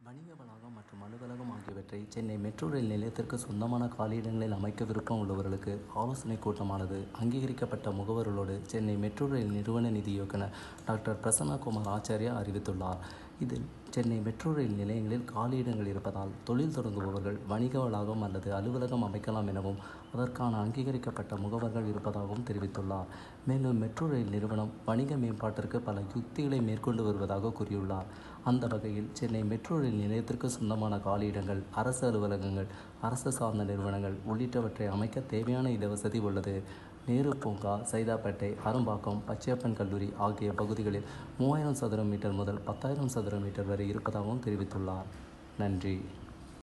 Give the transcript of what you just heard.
வணிக வளாகம் மற்றும் அலுவலகம் ஆகியவற்றை சென்னை மெட்ரோ ரயில் நிலையத்திற்கு சொந்தமான காலியிடங்களில் அமைக்க விருப்பம் உள்ளவர்களுக்கு ஆலோசனை கூட்டமானது அங்கீகரிக்கப்பட்ட முகவர்களோடு சென்னை மெட்ரோ ரயில் நிறுவன நிதி இயக்குனர் டாக்டர் பிரசன்னா குமார் ஆச்சாரியா அறிவித்துள்ளார் இதில் சென்னை மெட்ரோ ரயில் நிலையங்களில் காலியிடங்கள் இருப்பதால் தொழில் தொடங்குபவர்கள் வணிக வளாகம் அல்லது அலுவலகம் அமைக்கலாம் எனவும் அதற்கான அங்கீகரிக்கப்பட்ட முகவர்கள் இருப்பதாகவும் தெரிவித்துள்ளார் மேலும் மெட்ரோ ரயில் நிறுவனம் வணிக மேம்பாட்டிற்கு பல யுக்திகளை மேற்கொண்டு வருவதாக கூறியுள்ளார் அந்த வகையில் சென்னை மெட்ரோ ரயில் நிலையத்திற்கு சொந்தமான காலியிடங்கள் அரசு அலுவலகங்கள் அரசு சார்ந்த நிறுவனங்கள் உள்ளிட்டவற்றை அமைக்க தேவையான இடவசதி உள்ளது நேரு பூங்கா சைதாப்பேட்டை அரும்பாக்கம் பச்சையப்பன் கல்லூரி ஆகிய பகுதிகளில் மூவாயிரம் சதுர மீட்டர் முதல் பத்தாயிரம் சதுர மீட்டர் வரை இருப்பதாகவும் தெரிவித்துள்ளார் நன்றி